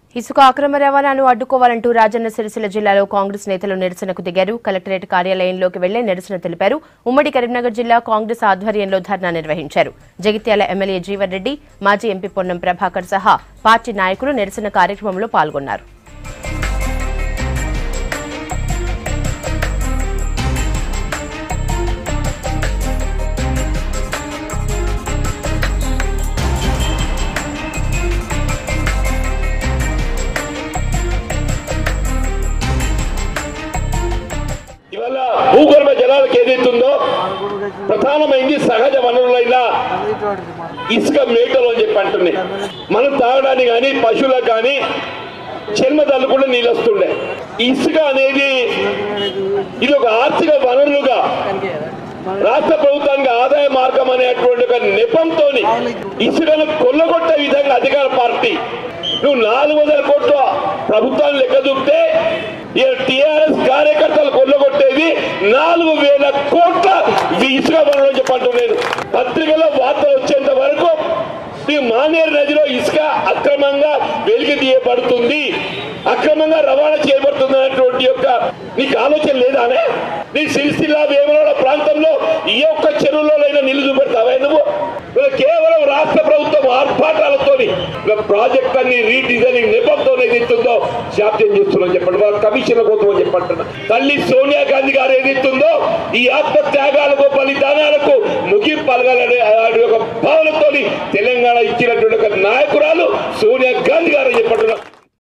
ఇసుక అక్రమ రవాణాను అడ్డుకోవాలంటూ రాజన్న సిరిసిల్ల జిల్లాలో కాంగ్రెస్ నేతలు నిరసనకు దిగారు కలెక్టరేట్ కార్యాలయంలోకి వెళ్లి నిరసన తెలిపారు ఉమ్మడి కరీంనగర్ జిల్లా కాంగ్రెస్ ఆధ్వర్యంలో ధర్నా నిర్వహించారు జగిత్యాల ఎమ్మెల్యే జీవన్ రెడ్డి మాజీ ఎంపీ పొన్నం ప్రభాకర్ సహా పార్టీ నాయకులు నిరసన కార్యక్రమంలో పాల్గొన్నారు ఇవాళ భూగర్భ జలాలకు ఏదైతుందో ప్రధానమైంది సహజ వనరులైన ఇసుక మేకలు అని చెప్పి అంటున్నాయి మనం తాగడానికి కానీ పశువులకు కానీ చర్మదల్లు కూడా నీళ్ళు వస్తుండే ఇసుక అనేది ఇది ఒక ఆర్థిక వనరులుగా రాష్ట్ర ప్రభుత్వానికి ఆదాయ మార్గం అనేటువంటి ఒక నెపంతో ఇసుకను కొల్లగొట్టే విధంగా అధికార పార్టీ నువ్వు నాలుగు వందల కోట్ల ప్రభుత్వాన్ని లెక్క చూపితే టిఆర్ఎస్ కార్యకర్తలు కొల్లగొట్టేది నాలుగు వేల కోట్ల ఈ ఇసుక వనరులు అని చెప్పంటున్నాను పత్రికలో వార్తలు వచ్చేంత వరకు ఈ మానేరు నదిలో ఇసుక అక్రమంగా వెలికి తీయబడుతుంది అక్రమంగా రవాణా చేయబడుతుంది అనేటువంటి యొక్క నీకు ఆలోచన లేదానే నీ సిరిసిల్ల వేమలోడ ప్రాంతంలో ఈ ఒక్క చెరువులోనైనా నిల్లు చూపెడతావా నువ్వు ఇలా కేవలం రాష్ట్ర ప్రభుత్వం ఆర్భాటాలతో ప్రాజెక్ట్ అన్ని రీడిజైనింగ్ నెపంతో ఏదైతుందో జాప్యం చేస్తున్నాం చెప్పండి వాళ్ళ కమిషన్ల కోసం అని చెప్పంటున్నా తల్లి సోనియా గాంధీ గారు ఏదైతుందో ఈ ఆత్మ త్యాగాలకు బలిదానాలకు ముగింపు పలగాలనే ఆడి యొక్క భావనతో తెలంగాణ ఇచ్చినటువంటి ఒక నాయకురాలు సోనియా గాంధీ గారు చెప్పంటున్నా